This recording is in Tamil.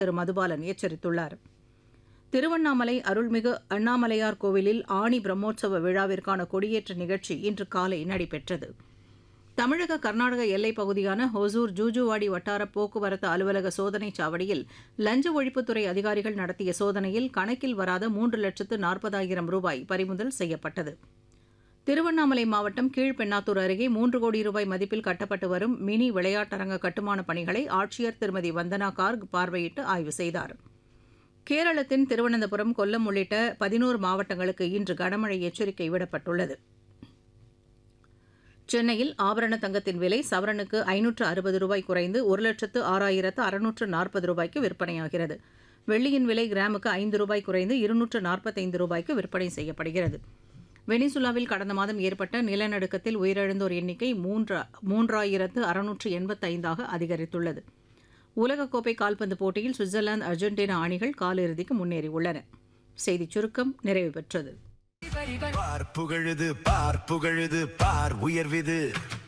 திரு மதுபாலன் எச்சரித்துள்ளார் திருவண்ணாமலை அருள்மிகு அண்ணாமலையார் கோவிலில் ஆணி பிரம்மோற்சவ விழாவிற்கான கொடியேற்ற நிகழ்ச்சி இன்று காலை நடைபெற்றது தமிழக கர்நாடக எல்லைப் பகுதியான ஹொசூர் ஜூஜுவாடி வட்டார போக்குவரத்து அலுவலக சோதனைச் சாவடியில் லஞ்ச ஒழிப்புத்துறை அதிகாரிகள் நடத்திய சோதனையில் கணக்கில் வராத மூன்று லட்சத்து நாற்பதாயிரம் ரூபாய் பறிமுதல் செய்யப்பட்டது திருவண்ணாமலை மாவட்டம் கீழ்பெண்ணாத்தூர் அருகே மூன்று கோடி ரூபாய் மதிப்பில் கட்டப்பட்டு வரும் மினி விளையாட்டரங்க கட்டுமானப் பணிகளை ஆட்சியர் திருமதி வந்தனா கார்க் பார்வையிட்டு ஆய்வு செய்தார் கேரளத்தின் திருவனந்தபுரம் கொல்லம் உள்ளிட்ட பதினோரு மாவட்டங்களுக்கு இன்று கனமழை எச்சரிக்கை விடப்பட்டுள்ளது சென்னையில் ஆபரண தங்கத்தின் விலை சவரனுக்கு ஐநூற்று அறுபது ரூபாய் குறைந்து ஒரு லட்சத்து ஆறாயிரத்து அறுநூற்று நாற்பது ரூபாய்க்கு விற்பனையாகிறது வெள்ளியின் விலை கிராமுக்கு ஐந்து ரூபாய் குறைந்து இருநூற்று நாற்பத்தைந்து ரூபாய்க்கு விற்பனை செய்யப்படுகிறது வெனிசுலாவில் கடந்த மாதம் ஏற்பட்ட நிலநடுக்கத்தில் உயிரிழந்தோர் எண்ணிக்கை மூன்றா மூன்றாயிரத்து அறுநூற்று எண்பத்தைந்தாக அதிகரித்துள்ளது உலகக்கோப்பை கால்பந்து போட்டியில் சுவிட்சர்லாந்து அர்ஜென்டினா அணிகள் காலிறுதிக்கு முன்னேறியுள்ளன செய்திச் சுருக்கம் நிறைவு பெற்றது பார் புகழுது பார் புகழுது பார் உயர்விது